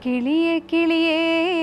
കിളിയേ കിളിയേ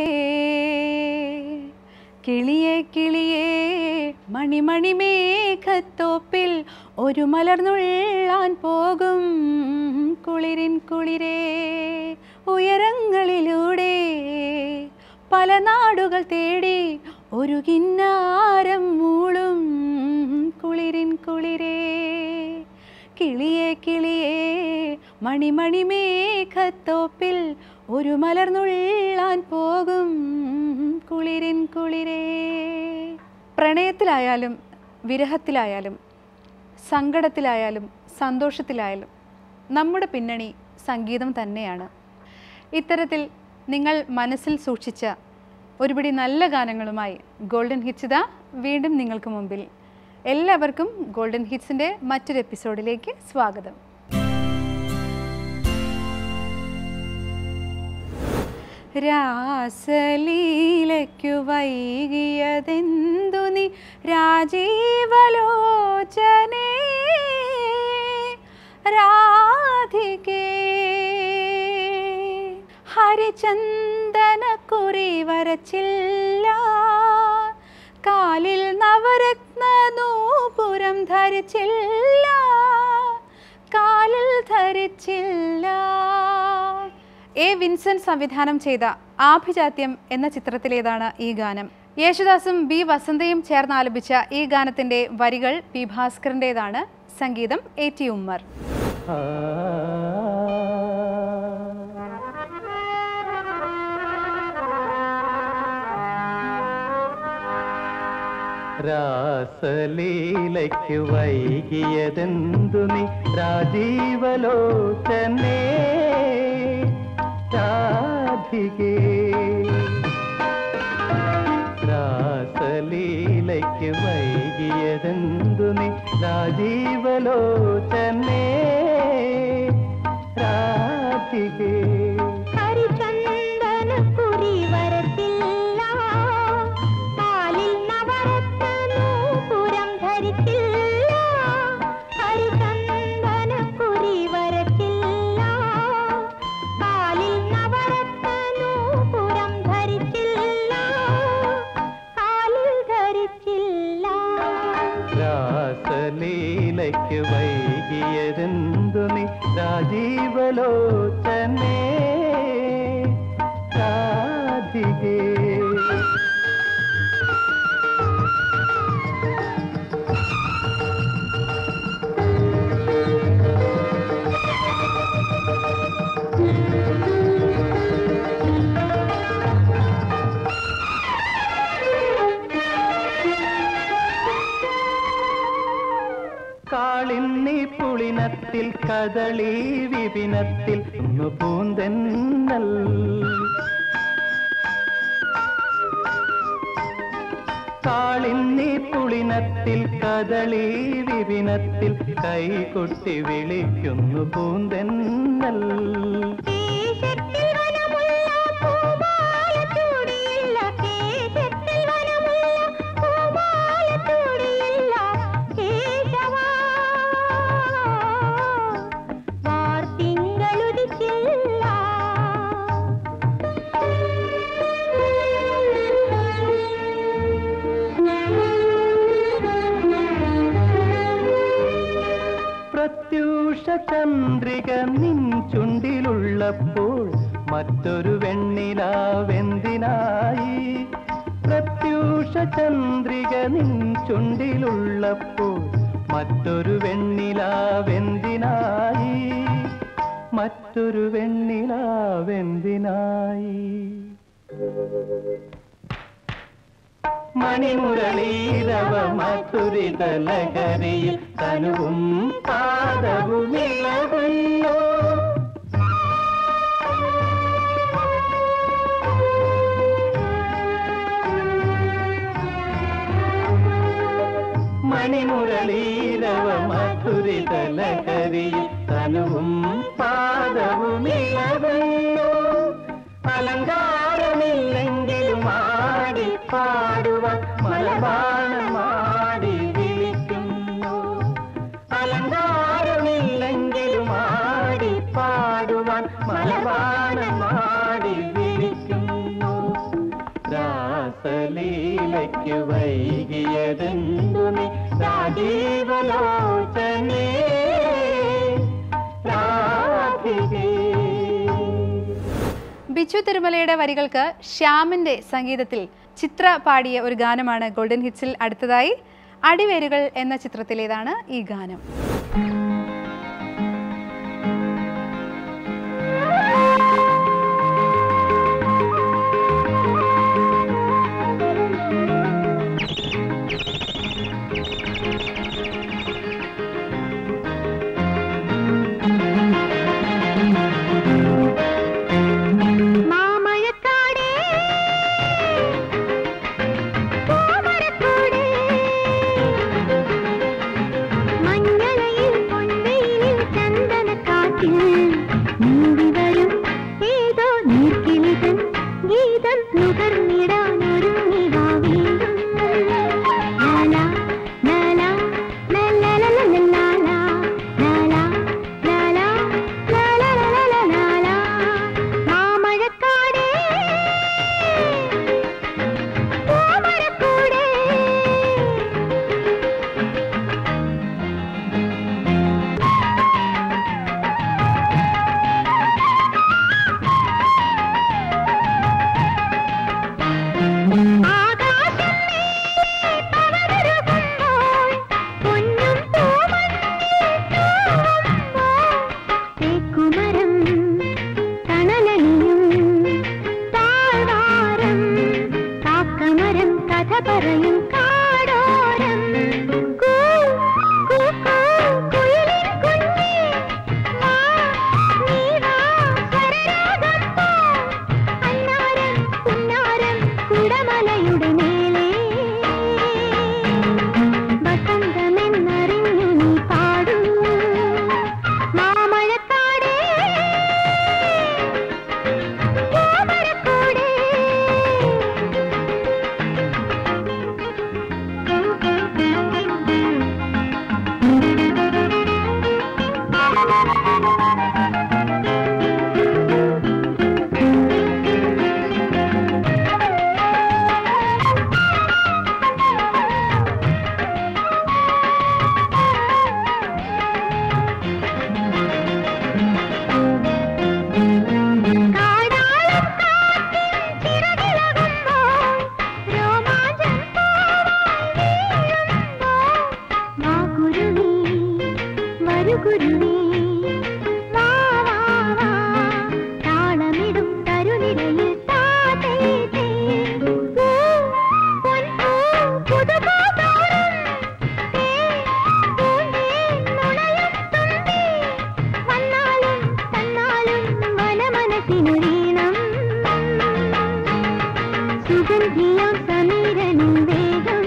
കിളിയേ കിളിയേ മണിമണി മേഘത്തോപ്പിൽ ഒരു മലർന്നുള്ളാൻ പോകും കുളിരിൻ കുളിരേ ഉയരങ്ങളിലൂടെ പല നാടുകൾ തേടി ഒരു കിന്നാരം മൂളും കുളിരിൻ കുളിരേ കിളിയേ കിളിയേ മണിമണി മേഘത്തോപ്പിൽ ഒരു മലർന്നുള്ളാൻ പോകും കുളിരിൻ കുളിരേ പ്രണയത്തിലായാലും വിരഹത്തിലായാലും സങ്കടത്തിലായാലും സന്തോഷത്തിലായാലും നമ്മുടെ പിന്നണി സംഗീതം തന്നെയാണ് ഇത്തരത്തിൽ നിങ്ങൾ മനസ്സിൽ സൂക്ഷിച്ച ഒരുപിടി നല്ല ഗാനങ്ങളുമായി ഗോൾഡൻ ഹിറ്റ്സ് ഇതാ വീണ്ടും നിങ്ങൾക്ക് മുമ്പിൽ എല്ലാവർക്കും ഗോൾഡൻ ഹിറ്റ്സിൻ്റെ മറ്റൊരു എപ്പിസോഡിലേക്ക് സ്വാഗതം രാസലീലയ്ക്കു വൈകിയതെന്തു നീ രാജീവലോചനേ രാധികേ ഹരിചന്ദന കുറി വരച്ചില്ല കാലിൽ നവരത്ന നൂപുരം ധരിച്ചില്ല കാലിൽ ധരിച്ചില്ല എ വിൻസെന്റ് സംവിധാനം ചെയ്ത ആഭിജാത്യം എന്ന ചിത്രത്തിലേതാണ് ഈ ഗാനം യേശുദാസും ബി വസന്തയും ചേർന്ന് ആലപിച്ച ഈ ഗാനത്തിന്റെ വരികൾ പി ഭാസ്കറിൻ്റെതാണ് സംഗീതം എ ടി ഉമ്മർ രാസലീലയ്ക്ക് വൈകിയതെന്തു നീ രാജീവലോചനേ രാധികേ രാസലീലയ്ക്ക് വൈകിയതെന്തു നീ രാജീവലോചനേ രാധികേ ഹരിചന്ദന കുറി വരത്തില്ല കാലിൽ നവരത്ന നൂപുരം ധരിച്ചില്ല ഹരിചന്ദന കുറി വരത്തില്ല കാലിൽ നവരത്ന നൂപുരം ധരിച്ചില്ല കാലിൽ ധരിച്ചില്ല രാസലീലയ്ക്ക് വൈകിയതെന്തു നീ രാജീവലോചനേ രാധികേ കാളിന്നി പുളിനത്തിൽ കദളി വിപിനത്തിൽ ഒന്ന് പൂന്തെന്നൽ കാളിന്നി പുളിനത്തിൽ കദളി വിപിനത്തിൽ കൈകൊട്ടി വിളിക്കുന്നു പൂന്തെന്നൽ കേശത്തിൽ വനമുള്ള പൂമാലച്ചൂടിയില്ല കേശത്തിൽ വനമുള്ള പൂമാലച്ചൂടിയില്ല കേശവാ വാർത്തിങ്കളുദിച്ചില്ല പ്രത്യൂഷ ചന്ദ്രിക നിൻ ചുണ്ടിലുള്ളപ്പോൾ മറ്റൊരു വെണ്ണിലാവെന്തിനായി പ്രത്യൂഷ ചന്ദ്രിക നിൻ ചുണ്ടിലുള്ളപ്പോൾ മറ്റൊരു വെണ്ണിലാവെന്തിനായി മറ്റൊരു വെണ്ണിലാവെന്തിനായി മണിമുരളീരവ മധുരിത ലഹരിയിൽ തനുവും പാദവും ഇളകുന്നു മണിമുരളീരവ മധുരിത ലഹരിയിൽ തനുവും പാദവും ഇളകുന്നു അലങ്കാരമില്ലെങ്കിലും ആടി പാടുവാൻ മലബാണമാടി വിളിക്കുന്നു അലങ്കാരമില്ലെങ്കിലും ആടി പാടുവാൻ മലബാണമാടി രേഖയ്ക്കു വൈകിയതെന്തു നീ രാജീവലോചനേ രാധികേ ബിച്ചു തിരുമലയുടെ വരികൾക്ക് ശ്യാമിന്റെ സംഗീതത്തിൽ ചിത്ര പാടിയ ഒരു ഗാനമാണ് ഗോൾഡൻ ഹിറ്റ്സിൽ അടുത്തതായി അടിവേരുകൾ എന്ന ചിത്രത്തിലേതാണ് ഈ ഗാനം മാമഴക്കാടേ പൂമരക്കൂടേ മഞ്ഞളയിൽ പൊൻവെയിലിൽ ചന്ദനക്കാറ്റിൽ നീന്തി വരും ഏതോ നീർക്കിളിതൻ ഗീതം നുകർന്നിടാൻ ഒരുങ്ങി വാ വീണ്ടും ലാലാ, ലാലാ, ലല്ലലലലലാലാ, ലാലാ, ലാലാ, ലാലാലലലലാലാ. മാമഴക്കാടേ പൂമരക്കൂടേ ആകാശം മേലെ പടരുമ്പോൾ പൊന്നും പൂമഞ്ഞിൽ തൂവുമ്പോൾ തേക്കുമരം തണലണിയും താഴ്വാരം കാക്കമരം കഥ പറയും കാടോരം കൂ, കൂ, കൂ, കുയിലിൻ കുഞ്ഞേ, വാ, നീ വാ, സ്വരരാഗം പോ. അന്നാരം പുന്നാരം കുടമലയുടെ മേലെ വസന്തമെന്നറിഞ്ഞു നീ പാടൂ മാമഴക്കാടേ പൂമരക്കൂടേ കാടാളം കാറ്റിൻ ചിറകിളകുമ്പോൾ രോമാഞ്ചം പൂവായി വീഴുമ്പോൾ വാ കുരുവി വരു കുരുവി വാ വാ വാ താളമിടും തരുനിരയിൽ താതേ തേ പൂ പൊൻപൂ പുതുപൂതോറും തേ പൂന്തേ നുണയും തുമ്പി വന്നാലും തന്നാലും മനമനത്തിനൊരീണം സുഗന്ധിയാം സമീരനും വേഗം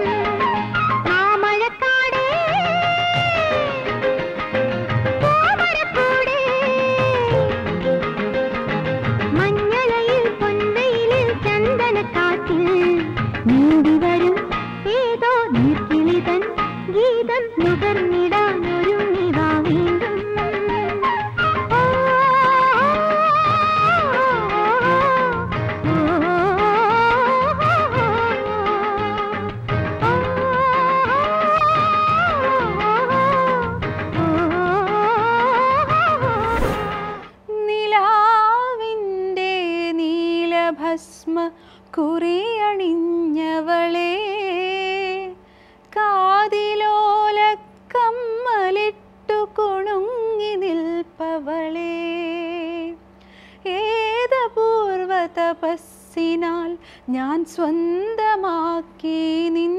മാമഴക്കാടേ പൂമരക്കൂടേ മഞ്ഞളയിൽ പൊൻവെയിലിൽ ചന്ദനക്കാറ്റിൽ നീന്തി വരും ഏതോ നീർക്കിളിതൻ ഗീതം നുകർന്നിടാൻ ഒരുങ്ങി വാ വീണ്ടും ഓ, നിലാവിൻ്റെ നീലഭസ്മ കുറിയണിഞ്ഞവളെ കാതിലോല കമ്മലിട്ടു കുണുങ്ങി നിൽപ്പവളെ ഏതപൂർവ തപസ്സിനാൽ ഞാൻ സ്വന്തമാക്കി നിൻ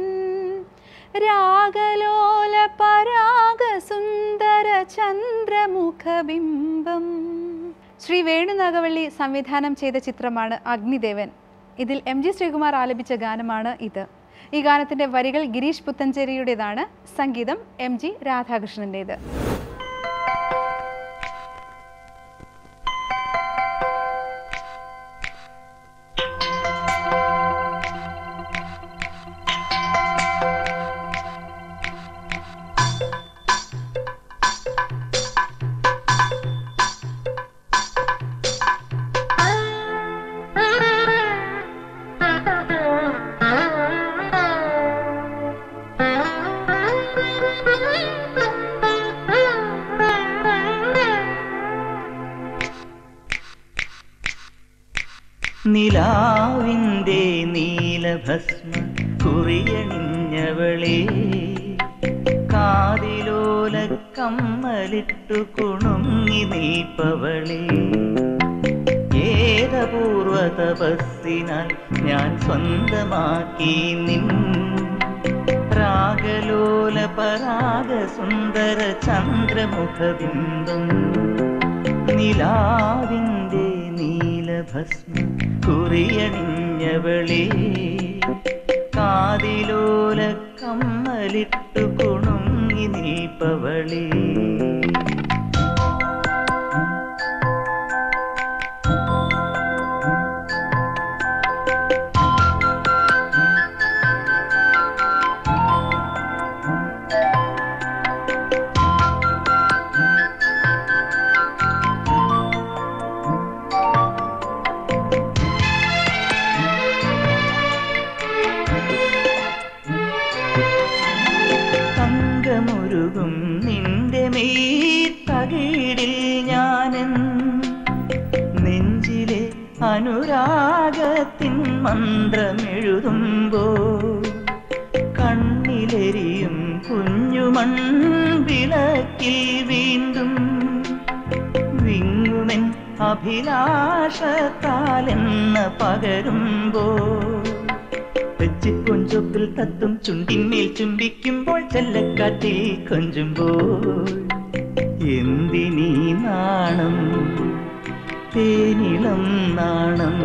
രാഗലോല പരാഗസുന്ദര ചന്ദ്രമുഖബിംബം ശ്രീ വേണുനാഗവള്ളി സംവിധാനം ചെയ്ത ചിത്രമാണ് അഗ്നിദേവൻ ഇതിൽ എം ജി ശ്രീകുമാർ ആലപിച്ച ഗാനമാണ് ഇത് ഈ ഗാനത്തിന്റെ വരികൾ ഗിരീഷ് പുത്തഞ്ചേരിയുടേതാണ് സംഗീതം എം ജി രാധാകൃഷ്ണൻ്റേത് ആ നിലാവിൻ്റെ നീലഭസ്മ കുറിയണിഞ്ഞവളേ കാതിലോല കമ്മലിട്ടു കുണുങ്ങി നീപ്പവളേ ഏതപൂർവ തപസ്സിനാൽ ഞാൻ സ്വന്തമാക്കി നിൻ രാഗലോല പരാഗ സുന്ദര ചന്ദ്രമുഖബിംബം നിലാവിൻ്റെ നീലഭസ്മ കുറിയണിഞ്ഞവളേ കാതിലോല കമ്മലിട്ടു കുണുങ്ങി നീപ്പവളേ തങ്കമുരുകും നിന്റെ മെയ്ത്തകീടിൽ ഞാനൻ നെഞ്ചിലെ അനുരാഗത്തിൻ മന്ത്രമെഴുതുമ്പോ കണ്ണിലെരിയും കുഞ്ഞുമൺ വിളക്കിൽ വീണ്ടും വിങ്ങുമെൻ അഭിലാഷത്താലെന്ന പകരുമ്പോ തെച്ചിപ്പൊഞ്ചൊപ്പിൽ തത്തും ചുണ്ടിന്മേൽ ചുംബിക്കുമ്പോൾ ചെല്ലക്കാറ്റിൽ കൊഞ്ചുമ്പോൾ എന്തിനീ നാണം തേനിളം നാണം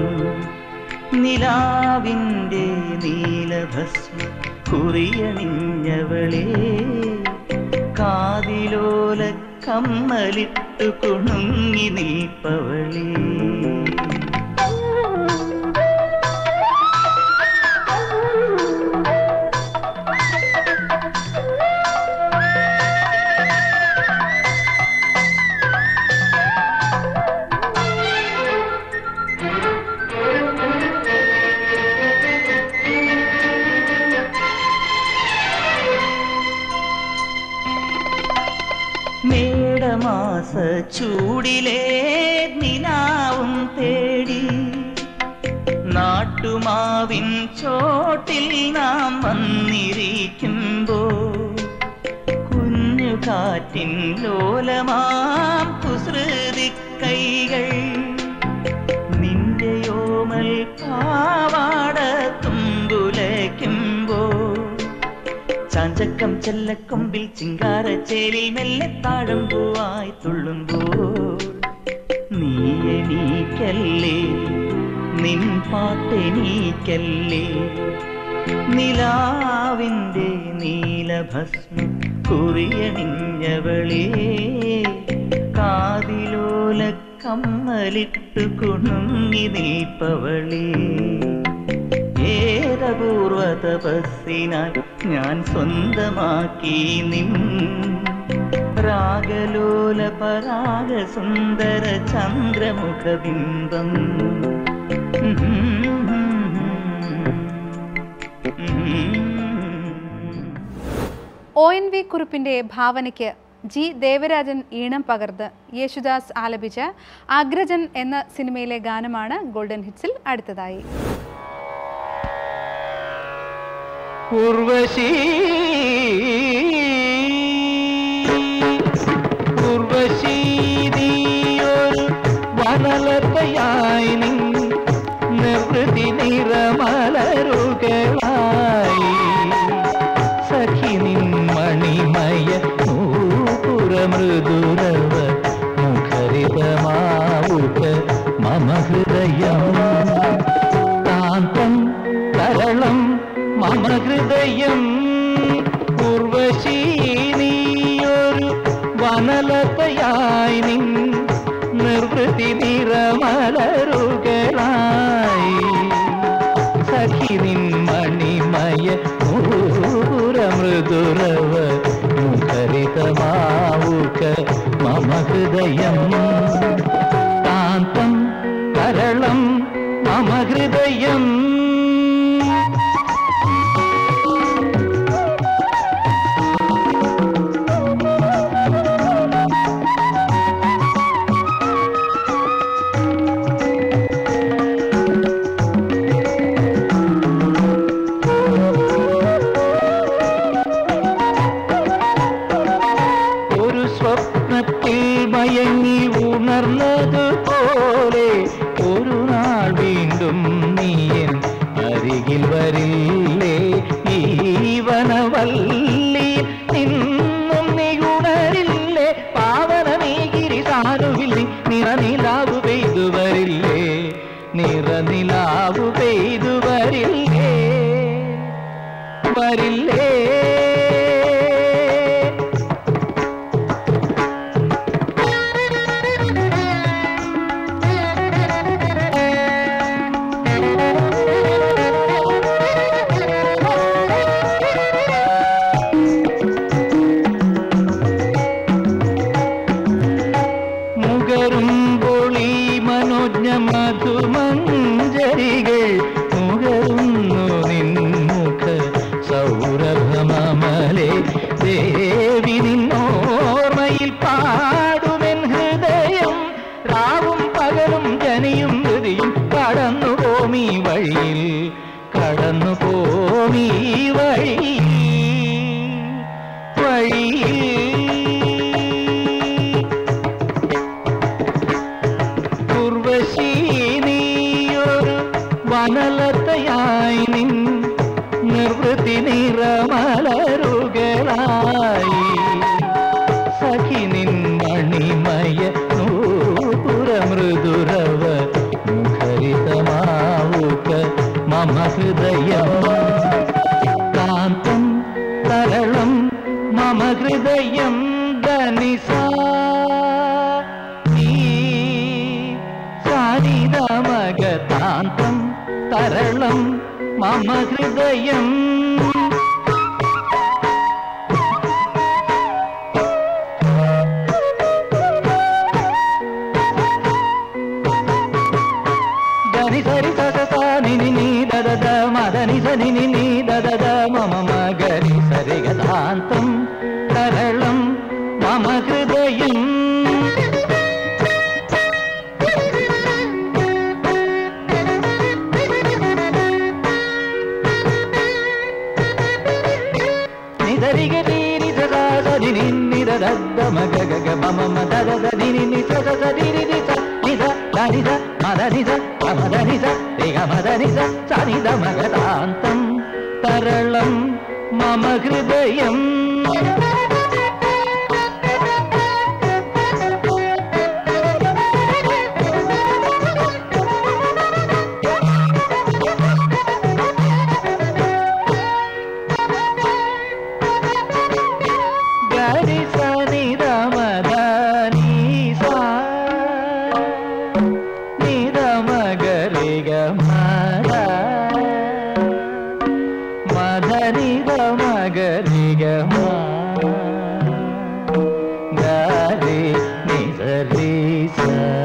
നിലാവിൻ്റെ നീലഭസ്മ കുറിയണിഞ്ഞവളേ കാതിലോല കമ്മലിട്ടു കുണുങ്ങി നീപ്പവളേ മേടമാസ ചൂടിലെ നിലാവും തേടി നാട്ടുമാവിൻ ചോട്ടിൽ നാം വന്നിരിക്കുമ്പോ കുഞ്ഞു കാറ്റിൻ ലോലമാം കുസൃതി കൈകൾ നിന്റെയോമൽ പാവാട തുമ്പുലയ്ക്കുമ്പോ ചാഞ്ചക്കം ചെല്ലക്കൊമ്പിൽ ചിങ്കാരച്ചേലിൽ മെല്ലെ താഴമ്പൂവായി തുള്ളുമ്പോൾ നീ എണീക്കല്ലേ നിൻ പാട്ടെണീക്കല്ലേ നിലാവിൻ്റെ നീലഭസ്മ കുറിയണിഞ്ഞവളേ കാതിലോല കമ്മലിട്ടു കുണുങ്ങി നീപ്പവളേ ഏതപൂർവ തപസ്സിനാൽ ഞാൻ സ്വന്തമാക്കി നിൻ രാഗലോല പരാഗ സുന്ദര ചന്ദ്രമുഖബിംബം ഒ എൻ വി കുറുപ്പിന്റെ ഭാവനയ്ക്ക് ജി ദേവരാജൻ ഈണം പകർന്ന് യേശുദാസ് ആലപിച്ച അഗ്രജൻ എന്ന സിനിമയിലെ ഗാനമാണ് ഗോൾഡൻ ഹിറ്റ്സിൽ അടുത്തതായി ഉർവശി ഉർവശി നീയൊരു വനലതയായി നിൻ നിർവൃതി നിറമലരുകളായി സഖി നിൻ മണിമയ നൂപുര മൃദുരവ മുഖരിതമാവുക മമ ഹൃദയം കാന്തം തരളം മമ ഹൃദയം ഉർവശീ നീയൊരു വനലതയായി നിൻ നിർവൃതി നിറമലരുകളായി സഖി നിൻ മണിമയ നൂപുര മൃദുരവ മുഖരിതമാവുക മമ ഹൃദയം കാന്തം കരളം മമ ഹൃദയം സ്വപ്നത്തിൽ മയങ്ങി ഉണർന്നതുപോലെ ഒരു നാൾ വീണ്ടും നീയൻ അരികിൽ വരില്ലേ ഈ വനവല്ലി നിന്നും നീ ഉണരില്ലേ പാവനമീ ഗിരിസാരുവിൽ നിറനിലാവു പെയ്തു വരില്ലേ നിറനിലാവു പെയ്തു വരില്ലേ വരില്ലേ മുകരുമ്പോൾ ഈ മനോജ്ഞ മധുമഞ്ജരികൾ മുകരുന്നു നിൻമുഖ സൗരഭമമലെ ദേവി നിന്നോർമ്മയിൽ പാടുമെൻ ഹൃദയം രാവും പകലും ജനിയും ഹൃതിയും കടന്നു പോമീ വഴിയിൽ കടന്നു പോമീ വഴിയിൽ വഴിയിൽ ഉർവശി നീയൊരു വനലതയായി നിൻ നിർവൃത്തി നിറമലരുകളായി സഖി നിൻ മണിമയ നൂപുര മൃദുരവ മുഖരിതമാവുക മമ ഹൃദയം കാന്തം തരളം മമ ഹൃദയം ധനിസാ നീ സാരിതമഗതാന്തം തരളം മമ ഹൃദയം దని సరి సస సా ని ని ని ద ద ద మ ద ని స ని ని ని ద ద ద మ మ మ గ రి సరి గ దాంతం తరళం మమ హృదయం నిదరిగ నీరి సదా సది నిన్ని దద్ద మగ గగ మమ మద దద నిని ని స స స ని ని ని స ని స ద ని స మద ని స మమ ద ని స రి గ మద ని స స ని ద మగ దాంతం తరళం మమ హృదయం గరి స ని ద మద ని స ని ద మగ రి గ మద మద ని ద మగ రి గ మ గ రి ని స రి స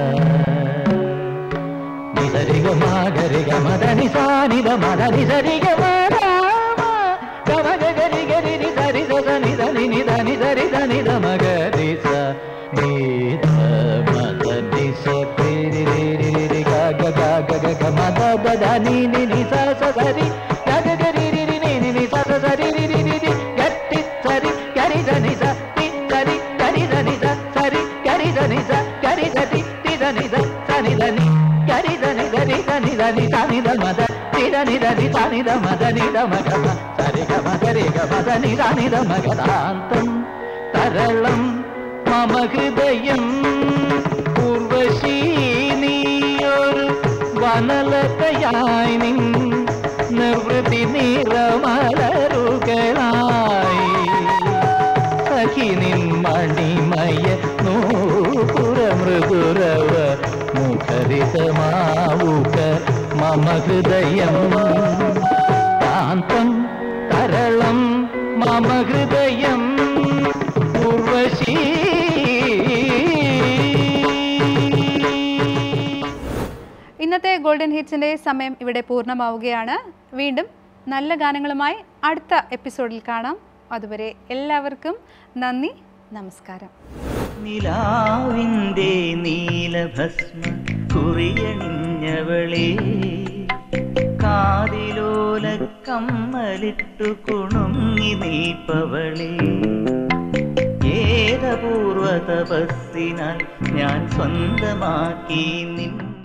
ని స రి గ మ గ రి గ మద ని స ని ద మద ని స రి గ మ ర మ గ మ గ గ రి గ రి రి స రి స స ని ద ని ని ద ని స రి స ని ద మ గ రి స ని ద మ ద ని స రి రి రి రి రి రి గ గ గ గ గ గ మ ద ద ద ని ని ని స స స రి గ గ గ రి రి రి ని ని ని స స స రి రి రి రి రి గ టి స రి గ రి స ని స టి స రి గ రి స ని స స రి గ రి స ని స గ రి స టి టి స ని స స ని ద ని గ రి స ని గ రి స ని ద ని స ని ద మ ద ని ద ని ద ని స ని ద మ ద ని ద మ గ మ స రి గ మ గ రి గ మ ద ని ద ని ద మ గ దాന്തം തരളം മമ ഹൃദയം പൂർവശീ നീയൊരു വനലതയായി നിൻ നിർവൃതി നിറമലരുകളായി സഖി നിൻ മണിമയ നൂപുര മൃദുരവ മുഖരിതമാവുക മമ ഹൃദയം കാന്തം തരളം മമ ഹൃദയം ഉർവശീ ഇന്നത്തെ ഗോൾഡൻ ഹിറ്റ്സിൻ്റെ സമയം ഇവിടെ പൂർണ്ണമാവുകയാണ് വീണ്ടും നല്ല ഗാനങ്ങളുമായി അടുത്ത എപ്പിസോഡിൽ കാണാം അതുവരെ എല്ലാവർക്കും നന്ദി നമസ്കാരം നിലാവിൻ്റെ നീലഭസ്മ കുറിയണിഞ്ഞവളെ കാതിലോല കമ്മലിട്ടു കുണുങ്ങി നീപ്പവളെ ഏ സ്നേഹപൂർവ തപസ്സിനാൽ ഞാൻ സ്വന്തമാക്കി നിൻ